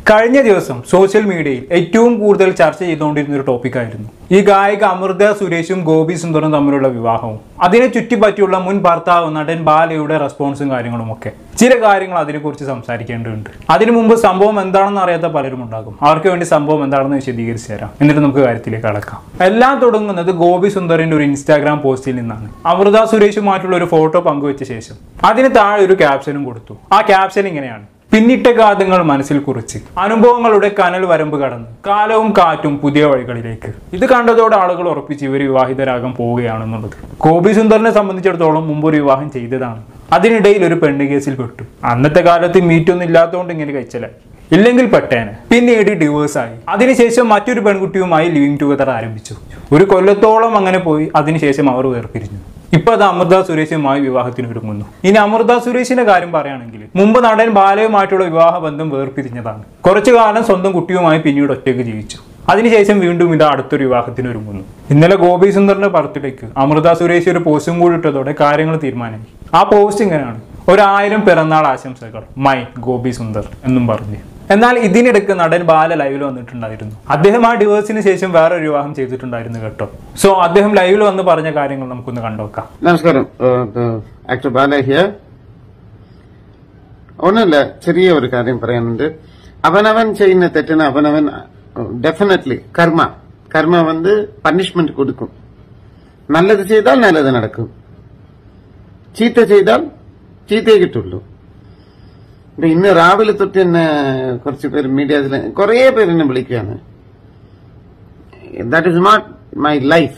കഴിഞ്ഞ ദിവസം സോഷ്യൽ മീഡിയയിൽ ഏറ്റവും കൂടുതൽ ചർച്ച ചെയ്തുകൊണ്ടിരുന്ന ഒരു ടോപ്പിക്കായിരുന്നു ഈ ഗായിക അമൃത സുരേഷും ഗോപി സുന്ദറും തമ്മിലുള്ള വിവാഹവും അതിനെ ചുറ്റിപ്പറ്റിയുള്ള മുൻ ഭർത്താവ് നടൻ ബാലയുടെ റെസ്പോൺസും കാര്യങ്ങളും ഒക്കെ ചില കാര്യങ്ങൾ അതിനെക്കുറിച്ച് സംസാരിക്കേണ്ടതുണ്ട് അതിനു മുമ്പ് സംഭവം എന്താണെന്ന് അറിയാത്ത പലരും ഉണ്ടാകും അവർക്ക് വേണ്ടി സംഭവം എന്താണെന്ന് വിശദീകരിച്ചു തരാം എന്നിട്ട് നമുക്ക് കാര്യത്തിലേക്ക് കടക്കാം എല്ലാം തുടങ്ങുന്നത് ഗോപി സുന്ദറിന്റെ ഒരു ഇൻസ്റ്റാഗ്രാം പോസ്റ്റിൽ നിന്നാണ് അമൃത സുരേഷുമായിട്ടുള്ള ഒരു ഫോട്ടോ പങ്കുവച്ച ശേഷം അതിന് താഴെ ഒരു ക്യാപ്ഷനും കൊടുത്തു ആ ക്യാപ്ഷൻ ഇങ്ങനെയാണ് പിന്നിട്ട കാതങ്ങൾ മനസ്സിൽ കുറിച്ച് അനുഭവങ്ങളുടെ കനൽ വരമ്പ് കടന്ന് കാലവും കാറ്റും പുതിയ വഴികളിലേക്ക് ഇത് കണ്ടതോടെ ആളുകൾ ഉറപ്പിച്ച് ഇവർ വിവാഹിതരാകാൻ പോവുകയാണെന്നുള്ളത് ഗോപി സുന്ദറിനെ സംബന്ധിച്ചിടത്തോളം മുമ്പ് ഒരു വിവാഹം ചെയ്തതാണ് അതിനിടയിൽ ഒരു പെണ്ണ് കേസിൽ പെട്ടു അന്നത്തെ കാലത്ത് മീറ്റൊന്നും ഇല്ലാത്തതുകൊണ്ട് ഇങ്ങനെ കഴിച്ചലായി ഇല്ലെങ്കിൽ പെട്ടേനെ പിന്നീട് ഡിവോഴ്സ് ആയി അതിനുശേഷം മറ്റൊരു പെൺകുട്ടിയുമായി ലിവിങ് ടുഗദർ ആരംഭിച്ചു ഒരു കൊല്ലത്തോളം അങ്ങനെ പോയി അതിനുശേഷം അവർ വേർപിരിഞ്ഞു ഇപ്പൊ അത് അമൃത സുരേഷുമായി വിവാഹത്തിന് ഒരുങ്ങുന്നു ഇനി അമൃത സുരേഷിന്റെ കാര്യം പറയുകയാണെങ്കിൽ മുമ്പ് നടൻ ബാലയുമായിട്ടുള്ള വിവാഹ ബന്ധം വേർപിരിഞ്ഞതാണ് കുറച്ചു കാലം സ്വന്തം കുട്ടിയുമായി പിന്നീട് ഒറ്റയ്ക്ക് ജീവിച്ചു അതിനുശേഷം വീണ്ടും ഇത് അടുത്തൊരു വിവാഹത്തിന് ഒരുങ്ങുന്നു ഇന്നലെ ഗോപി സുന്ദറിന്റെ ബർത്ത്ഡേക്ക് അമൃത സുരേഷ് ഒരു പോസ്റ്റും കൂടി ഇട്ടതോടെ കാര്യങ്ങൾ തീരുമാനമായി ആ പോസ്റ്റ് ഇങ്ങനെയാണ് ഒരായിരം പിറന്നാൾ ആശംസകൾ മൈ ഗോപി സുന്ദർ എന്നും പറഞ്ഞു എന്നാൽ ഇതിനിടയ്ക്ക് നടൻ ബാല ലൈവിൽ വന്നിട്ടുണ്ടായിരുന്നു അദ്ദേഹം ആ ഡിവേഴ്സിന് ശേഷം വേറെ ഒരു വിവാഹം ചെയ്തിട്ടുണ്ടായിരുന്നു കേട്ടോ സോ അദ്ദേഹം ലൈവിൽ വന്ന് പറഞ്ഞ കാര്യങ്ങൾ നമുക്കൊന്ന് കണ്ടുനോക്കാം നമസ്കാരം ആക്ടർ ബാല ഹിയർ ഒന്നുമില്ല ചെറിയ ഒരു കാര്യം പറയാനുണ്ട് അവനവൻ ചെയ്യുന്ന തെറ്റിന് അവനവൻ ഡെഫിനറ്റ്ലി കർമ്മ കർമ്മ വന്ന് പണിഷ്മെന്റ് കൊടുക്കും നല്ലത് ചെയ്താൽ നല്ലത് നടക്കും ചീത്ത ചെയ്താൽ ചീത്തയെ കിട്ടുള്ളൂ ഇപ്പൊ ഇന്ന് രാവിലെ തൊട്ട് എന്നെ കുറച്ച് പേര് മീഡിയസിൽ കുറേ പേര് എന്നെ വിളിക്കുകയാണ് that is not my life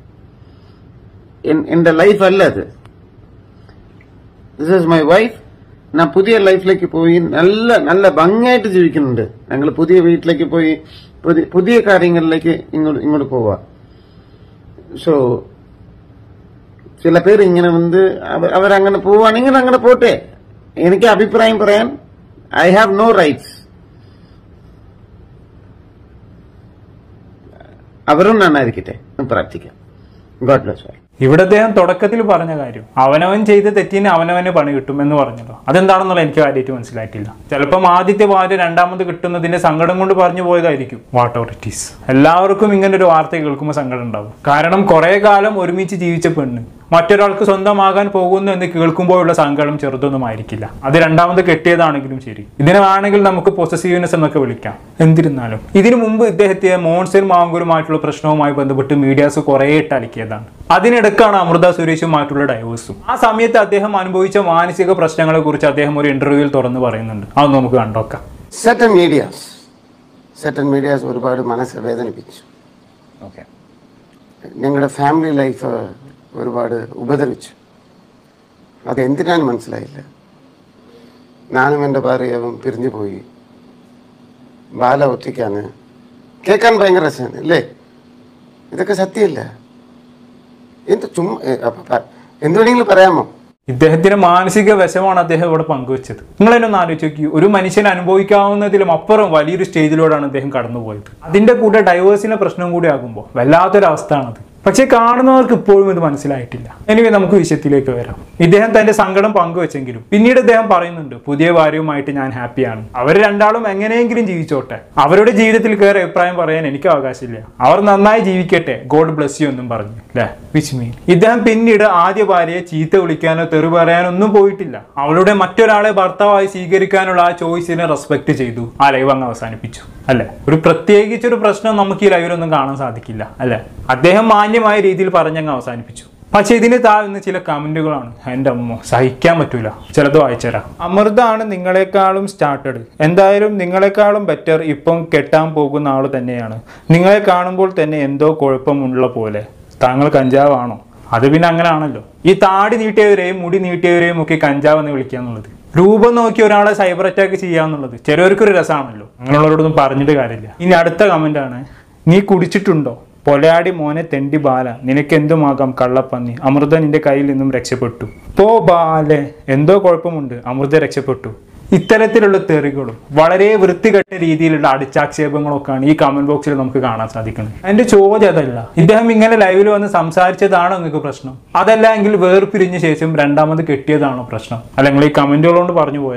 എന്റെ ലൈഫ് അല്ല അത് ദിസ് ഇസ് മൈ വൈഫ് ഞാൻ പുതിയ ലൈഫിലേക്ക് പോയി നല്ല നല്ല ഭംഗിയായിട്ട് ജീവിക്കുന്നുണ്ട് ഞങ്ങൾ പുതിയ വീട്ടിലേക്ക് പോയി പുതിയ- പുതിയ കാര്യങ്ങളിലേക്ക് ഇങ്ങോട്ട് ഇങ്ങോട്ട് പോവാ സോ ചില പേര് ഇങ്ങനെ വന്ന് അവ- അവരങ്ങനെ പോവാണെങ്കിൽ അങ്ങനെ പോട്ടെ എനിക്ക് അഭിപ്രായം പറയാൻ ഐ ഹാവ് നോ റൈറ്റ്സ് അവരും നന്നായിരിക്കട്ടെ പ്രാർത്ഥിക്കാം ഗോഡ് ബ്ലസ് ഓൾ ഇവിടെ അദ്ദേഹം തുടക്കത്തിൽ പറഞ്ഞ കാര്യം അവനവൻ ചെയ്ത തെറ്റിന് അവനവന് പണി കിട്ടും എന്ന് പറഞ്ഞല്ലോ അതെന്താണെന്നുള്ള എനിക്ക് കാര്യമായിട്ട് മനസ്സിലായിട്ടില്ല ചിലപ്പം ആദ്യത്തെ ഭാര്യ രണ്ടാമത് കിട്ടുന്നതിന്റെ സങ്കടം കൊണ്ട് പറഞ്ഞു പോയതായിരിക്കും വാട്ട് ഓർ ഇറ്റ് ഈസ് എല്ലാവർക്കും ഇങ്ങനെ ഒരു വാർത്ത കേൾക്കുമ്പോൾ സങ്കടം ഉണ്ടാവും കാരണം കുറെ കാലം ഒരുമിച്ച് ജീവിച്ച പെണ്ണ് മറ്റൊരാൾക്ക് സ്വന്തമാകാൻ പോകുന്നു എന്ന് കേൾക്കുമ്പോഴുള്ള സങ്കടം ചെറുതൊന്നും ആയിരിക്കില്ല അത് രണ്ടാമത് കെട്ടിയതാണെങ്കിലും ശരി ഇതിനെ വേണമെങ്കിൽ നമുക്ക് പൊസസീവ്നെസ് എന്നൊക്കെ വിളിക്കാം എന്നിരുന്നാലും ഇതിനു മുമ്പ് ഇദ്ദേഹത്തെ മോൺസർ മാങ്കൂരുമായിട്ടുള്ള പ്രശ്നവുമായി ബന്ധപ്പെട്ട് മീഡിയാസ് കുറെ ഇട്ടലക്കിയതാണ് അതിനിടക്കാണ് അമൃത സുരേഷുമായിട്ടുള്ള ഡൈവേഴ്സും ആ സമയത്ത് അദ്ദേഹം അനുഭവിച്ച മാനസിക പ്രശ്നങ്ങളെ കുറിച്ച് അദ്ദേഹം ഒരു ഇന്റർവ്യൂവിൽ തുറന്നു പറയുന്നുണ്ട് അത് നമുക്ക് കണ്ടോക്കാം സെറ്റൻ മീഡിയാസ് സെറ്റൻ മീഡിയാസ് ഒരുപാട് മനസ്സ് വേദനിപ്പിച്ചു ഓക്കെ ഞങ്ങളുടെ ഫാമിലി ലൈഫ് ഒരുപാട് ഉപദ്രവിച്ചു അത് എന്തിനാന്ന് മനസ്സിലായില്ല ഞാനും എൻ്റെ ഭാര്യയും പിരിഞ്ഞു പോയി ബാല ഒറ്റയ്ക്കാണ് കേൾക്കാൻ ഭയങ്കര രസമാണ് അല്ലേ ഇതൊക്കെ സത്യമല്ല എന്ത് ചുമ്മാ ഏ, അപ്പ പ- എന്ത് വേണമെങ്കിലും പറയാമോ ഇദ്ദേഹത്തിന് മാനസിക വിഷമാണ് അദ്ദേഹം ഇവിടെ പങ്കുവച്ചത് നിങ്ങൾ തന്നെ ഒന്ന് ആലോചിച്ച് നോക്കി ഒരു മനുഷ്യൻ അനുഭവിക്കാവുന്നതിലും അപ്പുറം വലിയൊരു സ്റ്റേജിലൂടെയാണ് അദ്ദേഹം കടന്നുപോയത് അതിന്റെ കൂടെ ഡൈവേഴ്സിന്റെ പ്രശ്നം കൂടി ആകുമ്പോൾ വല്ലാത്തൊരവസ്ഥയാണത് പക്ഷെ കാണുന്നവർക്ക് ഇപ്പോഴും ഇത് മനസ്സിലായിട്ടില്ല എനിവേ നമുക്ക് വിഷയത്തിലേക്ക് വരാം ഇദ്ദേഹം തന്റെ സങ്കടം പങ്കുവെച്ചെങ്കിലും പിന്നീട് അദ്ദേഹം പറയുന്നുണ്ട് പുതിയ ഭാര്യയുമായിട്ട് ഞാൻ ഹാപ്പിയാണ് അവർ രണ്ടാളും എങ്ങനെയെങ്കിലും ജീവിച്ചോട്ടെ അവരുടെ ജീവിതത്തിൽ കയറി അഭിപ്രായം പറയാൻ എനിക്ക് അവകാശമില്ല അവർ നന്നായി ജീവിക്കട്ടെ ഗോഡ് ബ്ലസ് യു എന്നും പറഞ്ഞു അല്ലേ വിച്ച് മീൻ ഇദ്ദേഹം പിന്നീട് ആദ്യ ഭാര്യയെ ചീത്ത വിളിക്കാനോ തെറി പറയാനോ ഒന്നും പോയിട്ടില്ല അവളുടെ മറ്റൊരാളെ ഭർത്താവായി സ്വീകരിക്കാനുള്ള ആ ചോയ്സിനെ റെസ്പെക്ട് ചെയ്തു ആ ലൈവ് അങ്ങ് അവസാനിപ്പിച്ചു അല്ലെ ഒരു പ്രത്യേകിച്ചൊരു പ്രശ്നം നമുക്ക് ഈ ലൈവിലൊന്നും കാണാൻ സാധിക്കില്ല അല്ലെ അദ്ദേഹം മാന്യമായ രീതിയിൽ പറഞ്ഞങ്ങ് അവസാനിപ്പിച്ചു പക്ഷെ ഇതിന് താഴ്ന്ന ചില കമന്റുകളാണ് എൻ്റെ അമ്മ സഹിക്കാൻ പറ്റൂല ചിലത് വായിച്ചുതരാം അമൃതാണ് നിങ്ങളെക്കാളും സ്റ്റാർട്ടഡ് എന്തായാലും നിങ്ങളെക്കാളും ബെറ്റർ ഇപ്പം കെട്ടാൻ പോകുന്ന ആൾ തന്നെയാണ് നിങ്ങളെ കാണുമ്പോൾ തന്നെ എന്തോ കുഴപ്പമുള്ള പോലെ താങ്കൾ കഞ്ചാവാണോ അത് പിന്നെ അങ്ങനെ ആണല്ലോ ഈ താടി നീട്ടിയവരെയും മുടി നീട്ടിയവരെയും ഒക്കെ കഞ്ചാവ് എന്ന് വിളിക്കുക എന്നുള്ളത് രൂപം നോക്കി ഒരാളെ സൈബർ അറ്റാക്ക് ചെയ്യാന്നുള്ളത് ചിലവർക്കൊരു രസമാണല്ലോ അങ്ങനെയുള്ളവരോടൊന്നും പറഞ്ഞിട്ട് കാര്യമില്ല ഇനി അടുത്ത കമന്റ് ആണ് നീ കുടിച്ചിട്ടുണ്ടോ പൊലയാടി മോനെ തെണ്ടി ബാല നിനക്ക് എന്തുമാകാം കള്ളപ്പന്നി അമൃത നിന്റെ കയ്യിൽ നിന്നും രക്ഷപ്പെട്ടു പോ ബാലെ എന്തോ കുഴപ്പമുണ്ട് അമൃത രക്ഷപ്പെട്ടു ഇത്തരത്തിലുള്ള തെറികളും വളരെ വൃത്തികെട്ട രീതിയിലുള്ള അടിച്ചാക്ഷേപങ്ങളൊക്കെയാണ് ഈ കമന്റ് ബോക്സിൽ നമുക്ക് കാണാൻ സാധിക്കുന്നത് എന്റെ ചോദ്യം അതല്ല ഇദ്ദേഹം ഇങ്ങനെ ലൈവിൽ വന്ന് സംസാരിച്ചതാണോ നിങ്ങൾക്ക് പ്രശ്നം അതല്ല എങ്കിൽ വേർപിരിഞ്ഞ ശേഷം രണ്ടാമത് കെട്ടിയതാണോ പ്രശ്നം അല്ലെങ്കിൽ ഈ കമന്റുകൾ കൊണ്ട് പറഞ്ഞു പോയതാണ്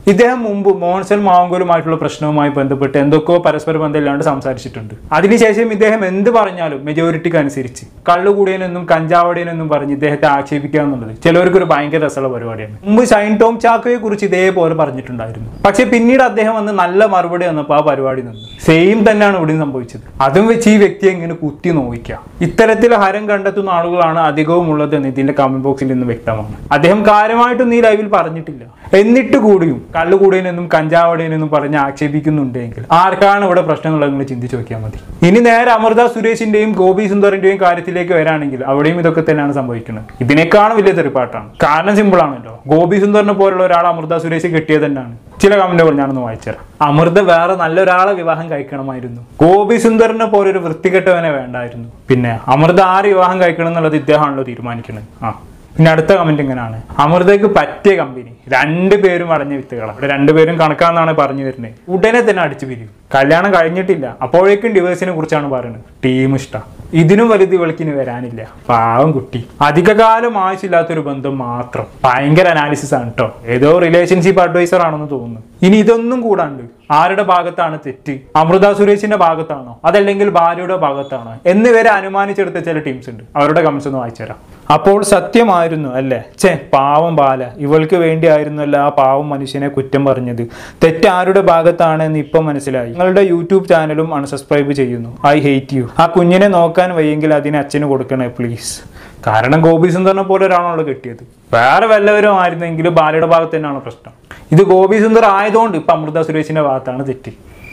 ഇദ്ദേഹം മുമ്പ് മോൺസൺ മാവങ്കലുമായിട്ടുള്ള പ്രശ്നവുമായി ബന്ധപ്പെട്ട് എന്തൊക്കെയോ പരസ്പര ബന്ധമില്ലാണ്ട് സംസാരിച്ചിട്ടുണ്ട് അതിനുശേഷം ഇദ്ദേഹം എന്ത് പറഞ്ഞാലും മെജോറിറ്റിക്ക് അനുസരിച്ച് കള്ളുകൂടിയനെന്നും കഞ്ചാവടിയനെന്നും പറഞ്ഞ് ഇദ്ദേഹത്തെ ആക്ഷേപിക്കുക എന്നുള്ളത് ചിലവർക്ക് ഒരു ഭയങ്കര രസമുള്ള പരിപാടിയാണ് മുമ്പ് ഷൈൻ ടോം ചാക്കോയെ കുറിച്ച് ഇതേപോലെ പറഞ്ഞിട്ടുണ്ടായിരുന്നു പക്ഷെ പിന്നീട് അദ്ദേഹം വന്ന് നല്ല മറുപടി വന്നപ്പോൾ ആ പരിപാടി നിന്നു സെയിം തന്നെയാണ് ഇവിടെയും സംഭവിച്ചത് അതും വെച്ച് ഈ വ്യക്തിയെ ഇങ്ങനെ കുത്തി നോവിക്കുക ഇത്തരത്തിൽ ഹരം കണ്ടെത്തുന്ന ആളുകളാണ് അധികവും ഉള്ളത് എന്ന് ഇതിന്റെ കമന്റ് ബോക്സിൽ നിന്ന് വ്യക്തമാണ് അദ്ദേഹം കാര്യമായിട്ടൊന്നും ഈ ലൈവിൽ പറഞ്ഞിട്ടില്ല എന്നിട്ട് കൂടിയും കള്ളുകൂടിയനെന്നും കഞ്ചാവടിയനെന്നും പറഞ്ഞ് ആക്ഷേപിക്കുന്നുണ്ടെങ്കിൽ ആർക്കാണ് ഇവിടെ പ്രശ്നമുള്ളത് നിങ്ങൾ ചിന്തിച്ചു നോക്കിയാൽ മതി ഇനി നേരെ അമൃത സുരേഷിന്റെയും ഗോപി സുന്ദറിന്റെയും കാര്യത്തിലേക്ക് വരാണെങ്കിൽ അവിടെയും ഇതൊക്കെ തന്നെയാണ് സംഭവിക്കുന്നത് ഇതിനേക്കാളും വലിയ തെറിപ്പാട്ടാണ് കാരണം സിമ്പിൾ ആണല്ലോ ഗോപി സുന്ദറിനെ പോലുള്ള ഒരാൾ അമൃത സുരേഷ് കിട്ടിയത് തന്നെയാണ് ചില കമന്റുകൾ ഞാനൊന്ന് വായിച്ചുതരാം അമൃത വേറെ നല്ലൊരാളെ വിവാഹം കഴിക്കണമായിരുന്നു ഗോപി സുന്ദറിനെ പോലെ ഒരു വൃത്തികെട്ടവനെ വേണ്ടായിരുന്നു പിന്നെ അമൃത ആര് വിവാഹം കഴിക്കണം എന്നുള്ളത് ഇദ്ദേഹമാണല്ലോ തീരുമാനിക്കുന്നത് ആ പിന്നെ അടുത്ത കമന്റ് ഇങ്ങനെയാണ് അമൃതയ്ക്ക് പറ്റിയ കമ്പനി രണ്ടുപേരും അടഞ്ഞ വിത്തുകളാണ് ഇവിടെ രണ്ടുപേരും കണക്കാന്നാണ് പറഞ്ഞു വരുന്നത് ഉടനെ തന്നെ അടിച്ചു പിരിയും കല്യാണം കഴിഞ്ഞിട്ടില്ല അപ്പോഴേക്കും ഡിവേഴ്സിനെ കുറിച്ചാണ് പറയുന്നത് ടീം ഇഷ്ട ഇതിനും വലുത് ഇവൾക്കിനി വരാനില്ല പാവം കുട്ടി അധികകാലം ആവശ്യമില്ലാത്തൊരു ബന്ധം മാത്രം ഭയങ്കര അനാലിസിസ് ആണ് കേട്ടോ ഏതോ റിലേഷൻഷിപ്പ് അഡ്വൈസർ ആണെന്ന് തോന്നുന്നു ഇനി ഇതൊന്നും കൂടാണ്ട് ആരുടെ ഭാഗത്താണ് തെറ്റ് അമൃത സുരേഷിന്റെ ഭാഗത്താണോ അതല്ലെങ്കിൽ ഭാര്യയുടെ ഭാഗത്താണോ എന്നിവരെ അനുമാനിച്ചെടുത്ത ചില ടീംസ് ഉണ്ട് അവരുടെ കമന്റ്സ് ഒന്ന് വായിച്ചുതരാം അപ്പോൾ സത്യമായിരുന്നു അല്ലേ ചേ പാവം ബാല ഇവൾക്ക് വേണ്ടിയായിരുന്നല്ലോ ആ പാവം മനുഷ്യനെ കുറ്റം പറഞ്ഞത് തെറ്റ് ആരുടെ ഭാഗത്താണ് എന്ന് ഇപ്പം മനസ്സിലായി നിങ്ങളുടെ യൂട്യൂബ് ചാനലും അൺസബ്സ്ക്രൈബ് ചെയ്യുന്നു ഐ ഹേറ്റ് യു ആ കുഞ്ഞിനെ നോക്കാൻ വയ്യെങ്കിൽ അതിന് അച്ഛന് കൊടുക്കണേ പ്ലീസ് കാരണം ഗോപി സുന്ദറിനെ പോലെ ഒരാളാണല്ലോ കിട്ടിയത് വേറെ വല്ലവരും ആയിരുന്നെങ്കിൽ ബാലയുടെ ഭാഗത്ത് തന്നെയാണ് പ്രശ്നം ഇത് ഗോപി സുന്ദർ ആയതുകൊണ്ട് ഇപ്പൊ അമൃത സുരേഷിന്റെ ഭാഗത്താണ് തെറ്റ്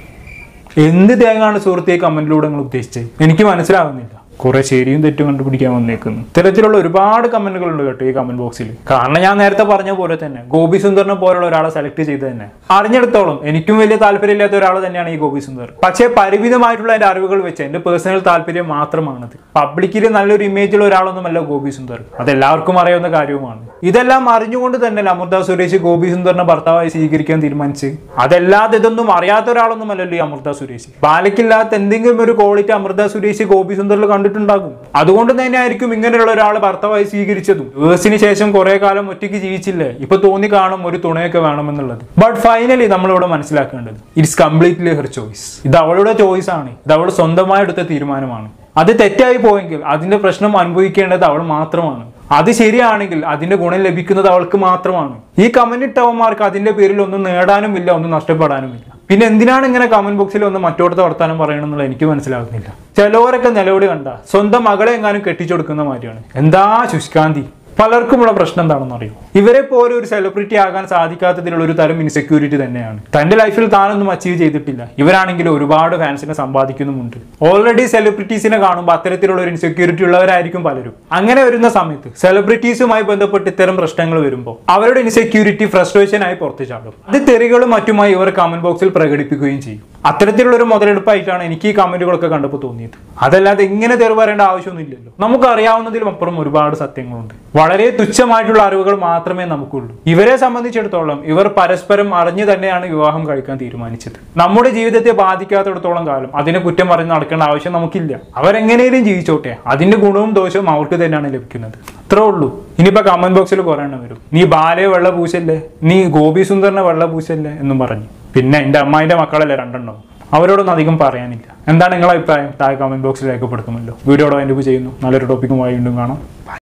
എന്ത് തേങ്ങാണ് സുഹൃത്തെ കമന്റിലൂടെ നിങ്ങൾ ഉദ്ദേശിച്ചത് എനിക്ക് മനസ്സിലാവുന്നില്ല കുറെ ശരിയും തെറ്റും കണ്ടുപിടിക്കാൻ വന്നേക്കുന്നു ഇത്തരത്തിലുള്ള ഒരുപാട് കമന്റുകൾ ഉണ്ട് കേട്ടോ ഈ കമന്റ് ബോക്സിൽ കാരണം ഞാൻ നേരത്തെ പറഞ്ഞ പോലെ തന്നെ ഗോപി സുന്ദറിനെ പോലുള്ള ഒരാളെ സെലക്ട് ചെയ്ത് തന്നെ അറിഞ്ഞെടുത്തോളം എനിക്കും വലിയ താല്പര്യമില്ലാത്ത ഒരാൾ തന്നെയാണ് ഈ ഗോപി സുന്ദർ പക്ഷേ പരിമിതമായിട്ടുള്ള എന്റെ അറിവുകൾ വെച്ച് എന്റെ പേഴ്സണൽ താല്പര്യം മാത്രമാണത് പബ്ലിക്കിൽ നല്ലൊരു ഇമേജുള്ള ഒരാളൊന്നുമല്ല ഗോപി സുന്ദർ അതെല്ലാവർക്കും അറിയാവുന്ന കാര്യവുമാണ് ഇതെല്ലാം അറിഞ്ഞുകൊണ്ട് തന്നെ അമൃത സുരേഷ് ഗോപി സുന്ദറിനെ ഭർത്താവായി സ്വീകരിക്കാൻ തീരുമാനിച്ച് അതല്ലാതെ ഇതൊന്നും അറിയാത്ത ഒരാളൊന്നുമല്ലല്ലോ ഈ അമൃത സുരേഷ് ബാലയ്ക്കില്ലാത്ത എന്തെങ്കിലും ഒരു ക്വാളിറ്റി അമൃത സുരേഷ് ഗോപി സുന്ദറിൽ കണ്ടിട്ടുണ്ടാകും അതുകൊണ്ട് തന്നെ ആയിരിക്കും ഇങ്ങനെയുള്ള ഒരാൾ ഭർത്താവായി സ്വീകരിച്ചതും വേഴ്സിന് ശേഷം കുറെ കാലം ഒറ്റയ്ക്ക് ജീവിച്ചില്ലേ ഇപ്പൊ തോന്നി കാണും ഒരു തുണയൊക്കെ വേണമെന്നുള്ളത് ബട്ട് ഫൈനലി നമ്മളിവിടെ മനസ്സിലാക്കേണ്ടത് ഇറ്റ്സ് കംപ്ലീറ്റ്ലി ഹെർ ചോയ്സ് ഇത് അവളുടെ ചോയ്സ് ആണ് ഇത് അവൾ സ്വന്തമായി എടുത്ത തീരുമാനമാണ് അത് തെറ്റായി പോയെങ്കിൽ അതിന്റെ പ്രശ്നം അനുഭവിക്കേണ്ടത് അവൾ മാത്രമാണ് അത് ശരിയാണെങ്കിൽ അതിന്റെ ഗുണം ലഭിക്കുന്നത് അവൾക്ക് മാത്രമാണ് ഈ കമന്റ് ഇട്ടവന്മാർക്ക് അതിന്റെ പേരിൽ ഒന്നും നേടാനും ഇല്ല ഒന്നും നഷ്ടപ്പെടാനുമില്ല പിന്നെ എന്തിനാണ് ഇങ്ങനെ കമന്റ് ബോക്സിൽ ഒന്ന് മറ്റോടത്തെ വർത്താനം പറയണമെന്നുള്ള എനിക്ക് മനസ്സിലാകുന്നില്ല ചിലവരൊക്കെ നിലവിളി കണ്ട സ്വന്തം മകളെ എങ്ങാനും കെട്ടിച്ചു കൊടുക്കുന്ന മാതിരിയാണ് എന്താ ശുഷ്കാന്തി പലർക്കുമുള്ള പ്രശ്നം എന്താണെന്ന് അറിയോ ഇവരെ പോലെ ഒരു സെലിബ്രിറ്റി ആകാൻ സാധിക്കാത്തതിലുള്ള ഒരു തരം ഇൻസെക്യൂരിറ്റി തന്നെയാണ് തന്റെ ലൈഫിൽ താനൊന്നും അച്ചീവ് ചെയ്തിട്ടില്ല ഇവരാണെങ്കിൽ ഒരുപാട് ഫാൻസിനെ സമ്പാദിക്കുന്നുമുണ്ട് ഓൾറെഡി സെലിബ്രിറ്റീസിനെ കാണുമ്പോൾ അത്തരത്തിലുള്ള ഒരു ഇൻസെക്യൂരിറ്റി ഉള്ളവരായിരിക്കും പലരും അങ്ങനെ വരുന്ന സമയത്ത് സെലിബ്രിറ്റീസുമായി ബന്ധപ്പെട്ട് ഇത്തരം പ്രശ്നങ്ങൾ വരുമ്പോൾ അവരുടെ ഇൻസെക്യൂരിറ്റി ഫ്രസ്ട്രേഷൻ ആയി പുറത്തു ചാടും അത് തെറികളും മറ്റുമായി ഇവർ കമന്റ് ബോക്സിൽ പ്രകടിപ്പിക്കുകയും ചെയ്യും അത്തരത്തിലുള്ള ഒരു മുതലെടുപ്പായിട്ടാണ് എനിക്ക് ഈ കമന്റുകളൊക്കെ കണ്ടപ്പോൾ തോന്നിയത് അതല്ലാതെ ഇങ്ങനെ തെറി പറയേണ്ട ആവശ്യമൊന്നുമില്ലല്ലോ നമുക്ക് അറിയാവുന്നതിലും അപ്പുറം ഒരുപാട് സത്യങ്ങളുണ്ട് വളരെ തുച്ഛമായിട്ടുള്ള അറിവുകൾ മാത്രമേ നമുക്കുള്ളൂ ഇവരെ സംബന്ധിച്ചിടത്തോളം ഇവർ പരസ്പരം അറിഞ്ഞു തന്നെയാണ് വിവാഹം കഴിക്കാൻ തീരുമാനിച്ചത് നമ്മുടെ ജീവിതത്തെ ബാധിക്കാത്തിടത്തോളം കാലം അതിനെ കുറ്റം പറഞ്ഞ് നടക്കേണ്ട ആവശ്യം നമുക്കില്ല അവരെങ്ങനെയും ജീവിച്ചോട്ടെ അതിന്റെ ഗുണവും ദോഷവും അവർക്ക് തന്നെയാണ് ലഭിക്കുന്നത് അത്രേ ഉള്ളൂ ഇനിയിപ്പോ കമന്റ് ബോക്സിൽ കുറെ എണ്ണം വരും നീ ബാലയെ വെള്ള പൂശല്ലേ നീ ഗോപി സുന്ദറിനെ വെള്ള പൂശല്ലേ എന്നും പറഞ്ഞു പിന്നെ എന്റെ അമ്മായിന്റെ മക്കളല്ലേ രണ്ടെണ്ണം അവരോടൊന്നും അധികം പറയാനില്ല എന്താണ് നിങ്ങളുടെ അഭിപ്രായം താഴെ കമന്റ് ബോക്സിൽ രേഖപ്പെടുത്തുമല്ലോ വീഡിയോടെ അതിൻ്റെ ചെയ്യുന്നു നല്ലൊരു ടോപ്പിക്കുമായി വീണ്ടും കാണാം